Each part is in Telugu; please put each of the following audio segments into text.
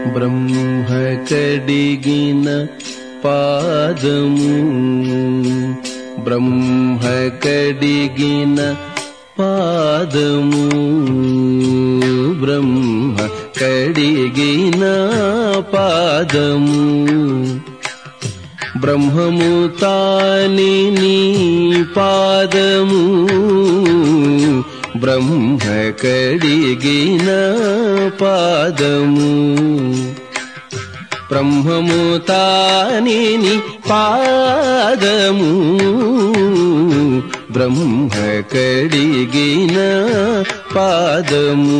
బ్రహ్మ కడిగిన పాదము బ్రహ్మ కడిగిన పాదము బ్రహ్మ కడిగిన పాదము బ్రహ్మము తాని నీ పాదము బ్రహ్మ కడిగిన పాదము బ్రహ్మము తాని నీ పాదము బ్రహ్మ కడిగిన పాదము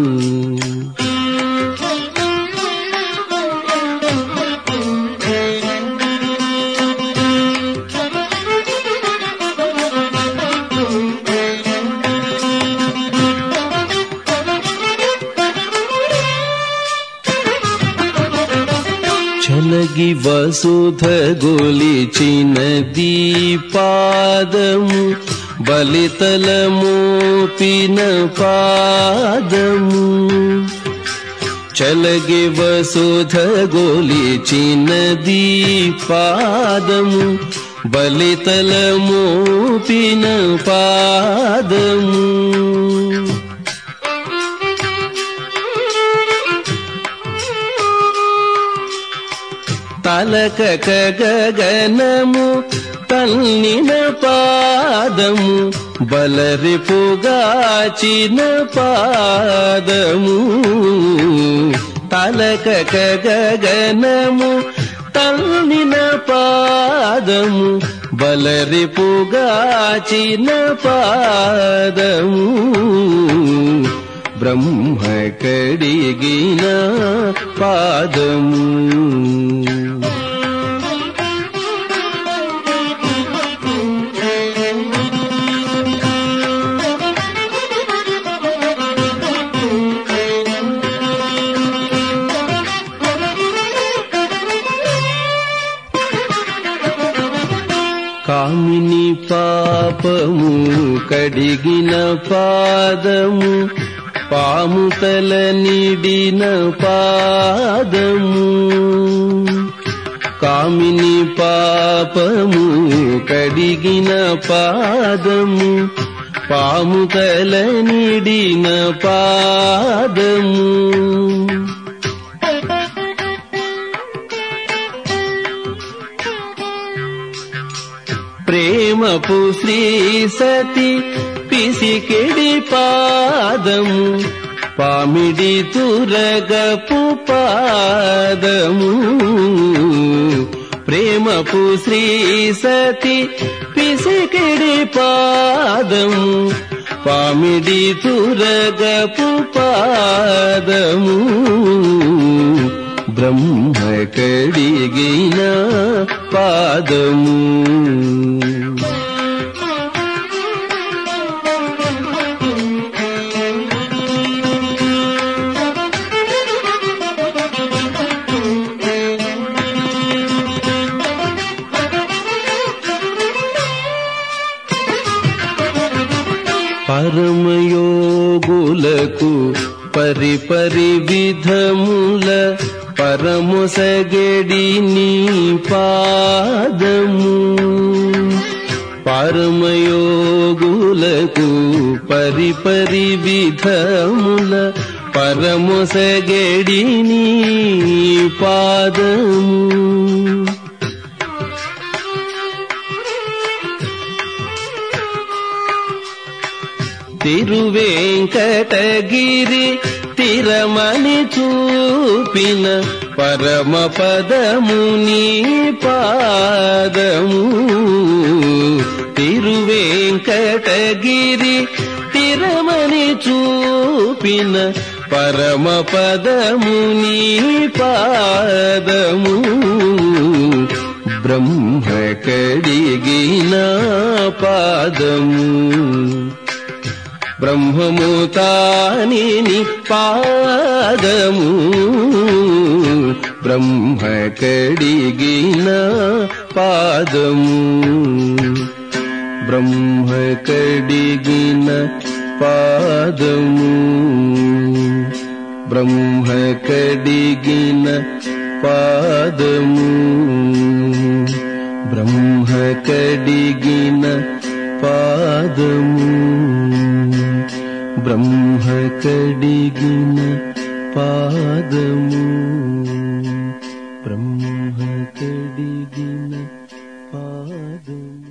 చలగి వసుధ గొలిచిన దీపాదము బలితల మోపిన పాదము చలగి వసుధ గొలిచిన దీపాదము బలితల మోపిన పాదము తలక గగనము తల్లిన పాదము బలరిపుగాచిన పాదము తలక గగనము తల్లిన పాదము బలరిపుగాచిన పాదము బ్రహ్మ కడిగిన పాదము కామిని పాపము కడిగిన పాదము పాము తల నిడిన పాదము కామిని పాపము కడిగిన పాదము పాము తల నిడిన పాదము ప్రేమపు శ్రీ సతి పిసికెడి పాదము పామిడి తురగపు పాదము ప్రేమపు శ్రీ సతి పిసికెడి పాదము పామిడి తురగపు పాదము బ్రహ్మ కడిగిన పాదము పరమయోగులకు పరిపరి విధముల పరముసగడి నీ పాదము పరమయోగులకు పరిపరి విధముల పరముసగడి నీ పాదము తిరువేంకటగిరి తిరమని చూపిన పరమ పదముని పాదము తిరువేంకటగిరి తిరమని చూపిన పరమ పదముని పాదము బ్రహ్మ కడిగిన పాదము బ్రహ్మము తాని పాదము బ్రహ్మ కడిగిన పాదము బ్రహ్మ కడిగిన పాదము బ్రహ్మ కడిగిన పాదము బ్రహ్మ కడిగిన పాదము బ్రహ్మ కడిగిన పాదము బ్రహ్మ కడిగిన పాదము